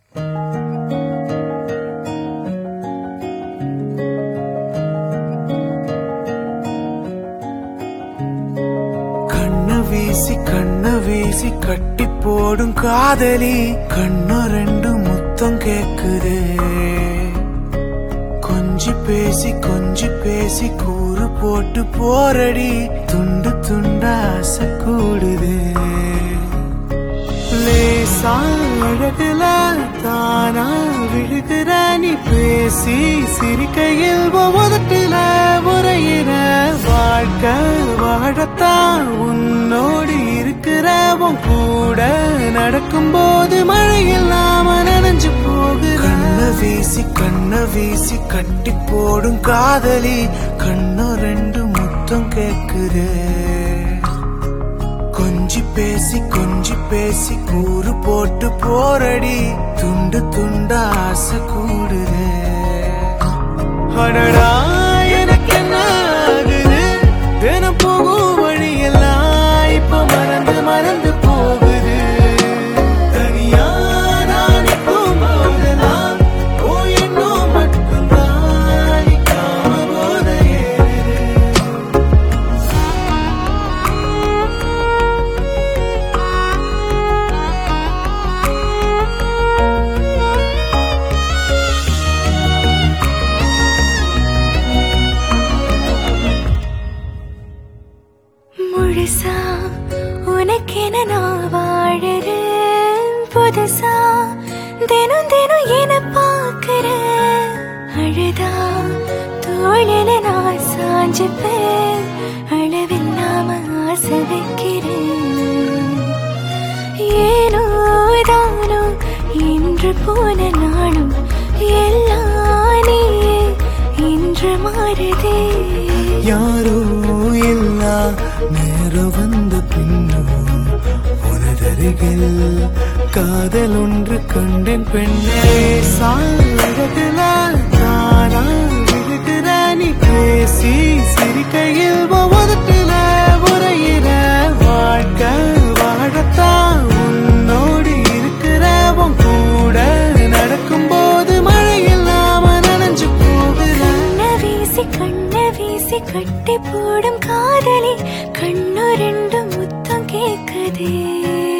கண்ண வீசி கண்ண வீசி கட்டி போடும் காதலி கண்ணு ரெண்டு முத்தம் கேக்குதே கொஞ்சி பேசி கொஞ்சி பேசி கூறு போட்டு போரடி துண்டு துண்டா ஆசை கூடுதே லேசா அழகுல தானா விழுகிற நீ பேசி சிரிக்கையில் உதட்டுல உரையிற வாழ்க்கை வாழத்தான் உன்னோடு இருக்கிற உன் கூட நடக்கும்போது மழையில் நாம நனைஞ்சு போகுற கண்ண வீசி கண்ண வீசி கட்டி போடும் காதலி கண்ணு ரெண்டு முத்தம் கேக்குதே கொஞ்சி பேசி கொஞ்சி பேசி கூறு போட்டு போரடி துண்டு துண்டா ஆசை கூடுதே அடடா எனக்கு என்ன ஆகுது தினம் போகும் வழியெல்லாம் இப்ப மறந்து மறந்து போகுது தனியா நான் நிற்கும் போதெல்லாம் ஓ எண்ணம் மட்டும்தான் நிக்காம போத ஏறுது முழுசா உனக்கென நான் வாழறேன் புதுசா தினம் தினம் என பார்க்கிறேன் அழுதா தோழில நான் சாஞ்சுப்பேன் அளவில்லாம ஆசை வைக்கிறேன் ஏனோ தானோ இன்று போன நாளும் எல்லாம் நீயே இன்று மாறுதே யாரோ இல்ல நேரம் வந்த பின்னோ உனதருகில் காதல் ஒன்று கண்டேன் பெண்ணே சாழகத்துல நானா விழுகிற நீ பேசி சிரிக்கையில் ஒவ்வொருத்துல உரையிற வாழ்க்கை வாழத்தான் உன்னோடு இருக்கிற உன் கூட நடக்கும்போது மழையில் நாம நனைஞ்சு போகிற கண்ண வீசி கண்ண வீசி கட்டி போடும் காதலி கண்ணு ரெண்டு முத்தம் கேக்குதே